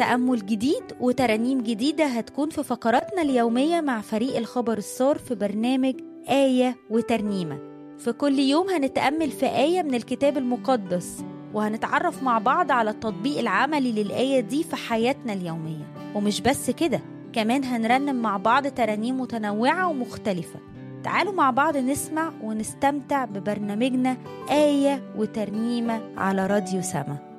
تأمل جديد وترانيم جديدة هتكون في فقراتنا اليومية مع فريق الخبر السار في برنامج آية وترنيمة في كل يوم هنتأمل في آية من الكتاب المقدس وهنتعرف مع بعض على التطبيق العملي للآية دي في حياتنا اليومية ومش بس كده كمان هنرنم مع بعض ترانيم متنوعة ومختلفة تعالوا مع بعض نسمع ونستمتع ببرنامجنا آية وترنيمة على راديو سما